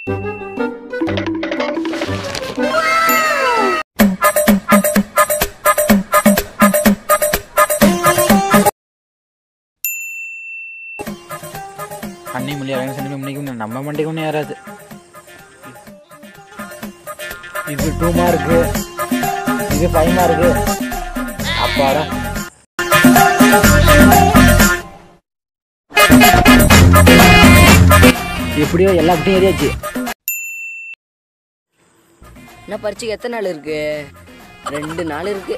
அன்னை மொழி அரங்க சண்டை மணிக்கு நம்ம மண்டைக்கு ஒன்றும் ஏறாது இது டூ மார்க்கு இது ஃபைவ் மார்க்கு அப்பாடா எப்படியோ எல்லா பட்டியும் ஏறியாச்சு என்ன பரீட்சைக்கு எத்தனை நாள் இருக்கு ரெண்டு நாள் இருக்கு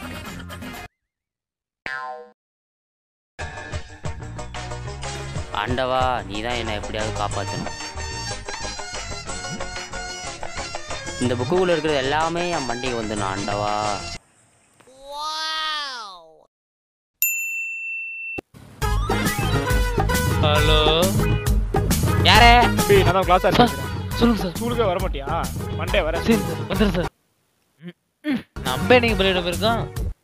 ஆண்டவா நீ தான் என்னை எப்படியாவது காப்பாற்றணும் இந்த புக்குக்குள்ள இருக்கிறது எல்லாமே என் மண்டிக்கு வந்துடணும் ஆண்டவா ஹலோ யாரே டேய் நான் தான் கிளாஸ் ஆரம்பிக்கிறேன் சொல்லுங்க சார் ஸ்கூலுக்கே வர மாட்டியா மண்டே வர சரி சார் வந்துடுறேன் சார் நம்ம என்னைக்கு பள்ளியிட போயிருக்கோம்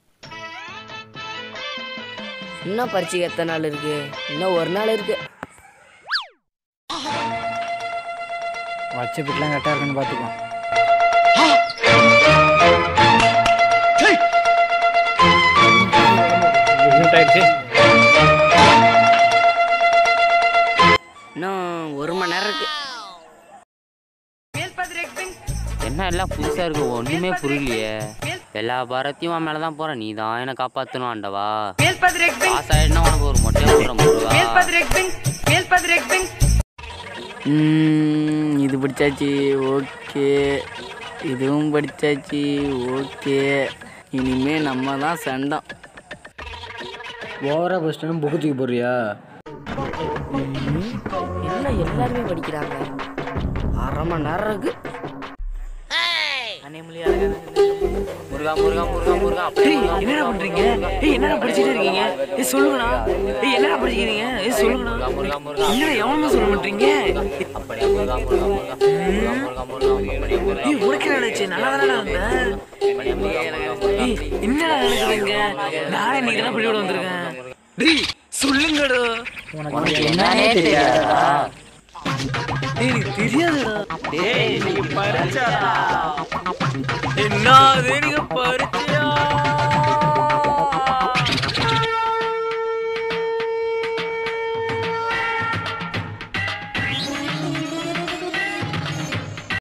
இன்னும் பரீட்சைக்கு எத்தனை நாள் இருக்கு இன்னும் ஒரு நாள் இருக்கு வச்ச பிட்லாம் கரெக்டாக இருக்குன்னு பார்த்துக்கோ மினிட் ஆயிடுச்சு இன்னும் ஒரு மணி நேரம் இருக்கு என்ன எல்லாம் புதுசா இருக்கு ஒண்ணுமே புரியலையே எல்லா பாரத்தையும் உன் மேலதான் போறேன் நீ தான் என்னை காப்பாத்தணும் ஆண்டவா பாஸ் ஆயிடுனா உனக்கு ஒரு மொட்டையை போடுற முருகா ம், இது படிச்சாச்சு ஓகே இதுவும் படிச்சாச்சு ஓகே இனிமே நம்ம தான் சண்டம் ஓவரா ஃபஸ்ட்டு புக்கு தூக்கி போடுறியா என்ன எல்லாருமே படிக்கிறாங்க அரை மணி நேரம் இருக்கு முருகா முருகா முருகா முருகா அப்படியே முருகா, என்னடா முருகா, பண்றீங்க முருகா, ஏய் என்னடா படிச்சிட்டே இருக்கீங்க ஏய் சொல்லுங்கடா ஏய் என்னடா படிக்கிறீங்க ஏய் சொல்லுங்கடா முருகா, முருகா. என்னடா எவனுமே சொல்ல மாட்டீங்க அப்படியே முருகா முருகா முருகா முருகா முருகா முருகா அப்படியே முருகா ஏய் உனக்கு என்ன நினைச்சு நல்லா தானே இருந்த அப்படியே முருகா முருகா முருகா ஏய் என்னடா நினைக்கிறீங்க நானே நீ தானே பள்ளியோட வந்திருக்கேன் டேய் சொல்லுங்கடா உனக்கு என்னன்னே தெரியாதா டேய் எனக்கு தெரியாதுடா டேய் நீ பரிச்சாடா என்ன அது நீங்க பறிச்ச